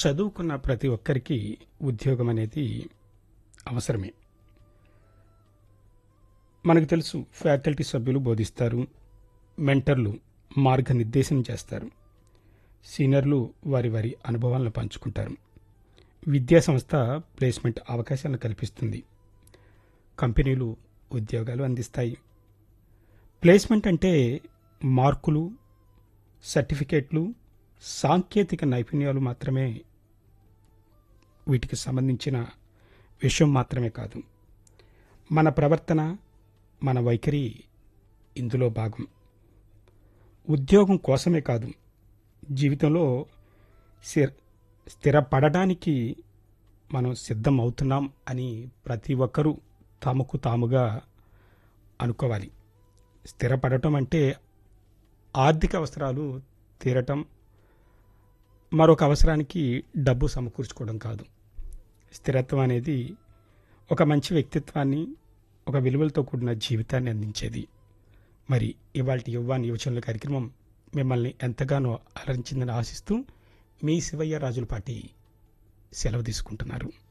చదువుకున్న ప్రతి ఒక్కరికి ఉద్యోగం అనేది అవసరమే మనకు తెలుసు ఫ్యాకల్టీ సభ్యులు బోధిస్తారు మెంటర్లు మార్గనిర్దేశం చేస్తారు సీనియర్లు వారి వారి అనుభవాలను పంచుకుంటారు విద్యా సంస్థ ప్లేస్మెంట్ అవకాశాలను కల్పిస్తుంది కంపెనీలు ఉద్యోగాలు అందిస్తాయి ప్లేస్మెంట్ అంటే మార్కులు సర్టిఫికేట్లు సాంకేతిక నైపుణ్యాలు మాత్రమే వీటికి సంబంధించిన విషయం మాత్రమే కాదు మన ప్రవర్తన మన వైఖరి ఇందులో భాగం ఉద్యోగం కోసమే కాదు జీవితంలో స్థిర స్థిరపడడానికి మనం సిద్ధం అవుతున్నాం అని ప్రతి ఒక్కరూ తమకు తాముగా అనుకోవాలి స్థిరపడటం అంటే ఆర్థిక అవసరాలు తీరటం మరొక అవసరానికి డబ్బు సమకూర్చుకోవడం కాదు స్థిరత్వం అనేది ఒక మంచి వ్యక్తిత్వాన్ని ఒక విలువలతో కూడిన జీవితాన్ని అందించేది మరి ఇవాళ యువ్వాన్ యువచనుల కార్యక్రమం మిమ్మల్ని ఎంతగానో అలరించిందని ఆశిస్తూ మీ శివయ్య రాజులపాటి సెలవు తీసుకుంటున్నారు